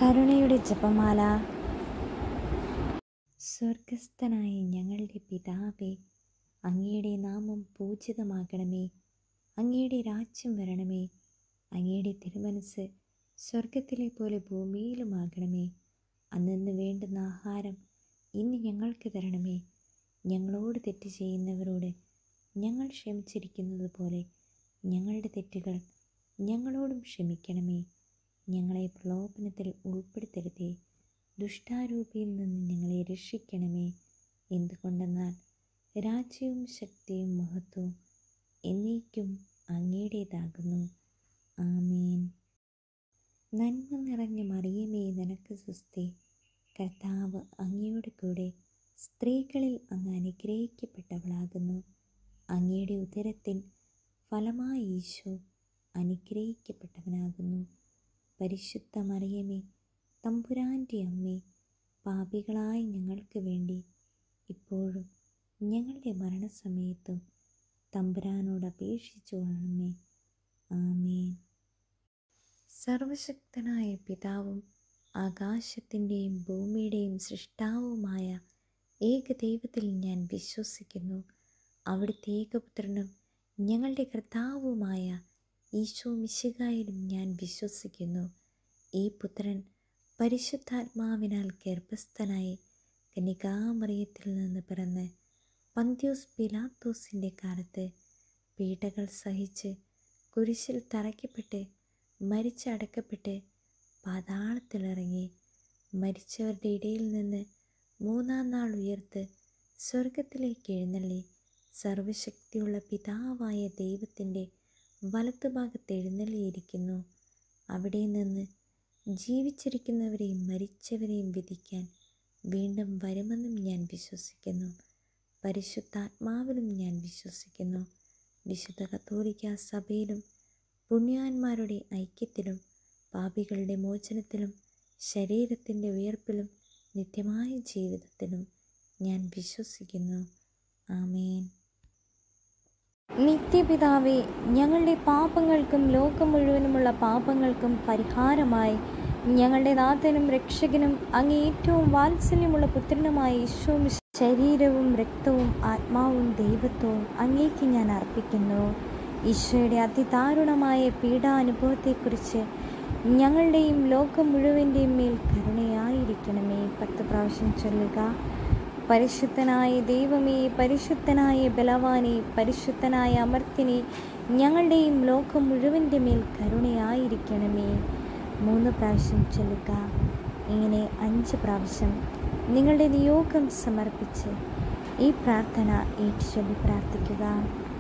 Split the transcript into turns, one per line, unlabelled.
കരുണയുടെ ജപമാല സ്വർഗസ്ഥനായ ഞങ്ങളുടെ പിതാവേ അങ്ങയുടെ നാമം പൂജിതമാകണമേ അങ്ങയുടെ രാജ്യം വരണമേ അങ്ങയുടെ തിരുമനസ് സ്വർഗത്തിലെ പോലെ ഭൂമിയിലുമാകണമേ അന്നു വേണ്ടുന്ന ആഹാരം ഇന്ന് ഞങ്ങൾക്ക് തരണമേ ഞങ്ങളോട് തെറ്റ് ചെയ്യുന്നവരോട് ഞങ്ങൾ ക്ഷമിച്ചിരിക്കുന്നത് പോലെ ഞങ്ങളുടെ തെറ്റുകൾ ഞങ്ങളോടും ക്ഷമിക്കണമേ ഞങ്ങളെ പ്രലോഭനത്തിൽ ഉൾപ്പെടുത്തരുതേ ദുഷ്ടാരൂപിയിൽ നിന്ന് ഞങ്ങളെ രക്ഷിക്കണമേ എന്തുകൊണ്ടെന്നാൽ രാജ്യവും ശക്തിയും മഹത്വവും എന്നേക്കും അങ്ങയുടേതാകുന്നു ആമേൻ നന്മ നിറഞ്ഞ മറിയമേ നിനക്ക് സുസ്തി കർത്താവ് അങ്ങയോട് കൂടെ സ്ത്രീകളിൽ അങ്ങ് അനുഗ്രഹിക്കപ്പെട്ടവളാകുന്നു അങ്ങയുടെ ഉദരത്തിൻ ഫലമായി ഈശോ അനുഗ്രഹിക്കപ്പെട്ടവനാകുന്നു പരിശുദ്ധ മറിയമേ തമ്പുരാൻ്റെ അമ്മേ പാപികളായ ഞങ്ങൾക്ക് വേണ്ടി ഇപ്പോഴും ഞങ്ങളുടെ മരണസമയത്തും തമ്പുരാനോട് അപേക്ഷിച്ചു കൊള്ളണമേ ആമേൻ സർവശക്തനായ പിതാവും ആകാശത്തിൻ്റെയും ഭൂമിയുടെയും സൃഷ്ടാവുമായ ഏകദൈവത്തിൽ ഞാൻ വിശ്വസിക്കുന്നു അവിടുത്തെ ഏകപുത്രനും ഞങ്ങളുടെ കർത്താവുമായ ഈശോ മിശികായിലും ഞാൻ വിശ്വസിക്കുന്നു ഈ പുത്രൻ പരിശുദ്ധാത്മാവിനാൽ ഗർഭസ്ഥനായി കനികാമറിയത്തിൽ നിന്ന് പിറന്ന് പന്ത്യോസ് പിലാത്തോസിൻ്റെ കാലത്ത് പീഡകൾ സഹിച്ച് കുരിശിൽ തറയ്ക്കപ്പെട്ട് മരിച്ചടക്കപ്പെട്ട് പാതാളത്തിലിറങ്ങി മരിച്ചവരുടെ ഇടയിൽ നിന്ന് മൂന്നാം നാൾ ഉയർത്ത് സ്വർഗത്തിലേക്ക് എഴുന്നള്ളി സർവശക്തിയുള്ള പിതാവായ ദൈവത്തിൻ്റെ വലത്തുഭാഗത്ത് എഴുന്നള്ളിയിരിക്കുന്നു അവിടെ നിന്ന് ജീവിച്ചിരിക്കുന്നവരെയും മരിച്ചവരെയും വിധിക്കാൻ വീണ്ടും വരുമെന്നും ഞാൻ വിശ്വസിക്കുന്നു പരിശുദ്ധാത്മാവിലും ഞാൻ വിശ്വസിക്കുന്നു വിശുദ്ധ കത്തോലിക്ക സഭയിലും പുണ്യാന്മാരുടെ ഐക്യത്തിലും പാപികളുടെ മോചനത്തിലും ശരീരത്തിൻ്റെ ഉയർപ്പിലും നിത്യമായ ജീവിതത്തിലും ഞാൻ വിശ്വസിക്കുന്നു ആമേൻ നിത്യപിതാവേ ഞങ്ങളുടെ പാപങ്ങൾക്കും ലോകം മുഴുവനുമുള്ള പാപങ്ങൾക്കും പരിഹാരമായി ഞങ്ങളുടെ നാഥനും രക്ഷകനും അങ്ങ് ഏറ്റവും വാത്സല്യമുള്ള പുത്രനുമായ ഈശോ ശരീരവും രക്തവും ആത്മാവും ദൈവത്വവും അങ്ങേക്ക് ഞാൻ അർപ്പിക്കുന്നു ഈശോയുടെ അതിദാരുണമായ പീഡാനുഭവത്തെക്കുറിച്ച് ഞങ്ങളുടെയും ലോകം മുഴുവൻ്റെയും മേൽ കരുണയായിരിക്കണമേ പത്ത് പ്രാവശ്യം ചൊല്ലുക പരിശുദ്ധനായ ദൈവമേ പരിശുദ്ധനായ ബലവാനെ പരിശുദ്ധനായ അമർത്തിനെ ഞങ്ങളുടെയും ലോകം മുഴുവൻ്റെ മേൽ കരുണയായിരിക്കണമേ മൂന്ന് പ്രാവശ്യം ചൊല്ലുക ഇങ്ങനെ അഞ്ച് പ്രാവശ്യം നിങ്ങളുടെ നിയോഗം സമർപ്പിച്ച് ഈ പ്രാർത്ഥന ഏറ്റുചൊല്ലി പ്രാർത്ഥിക്കുക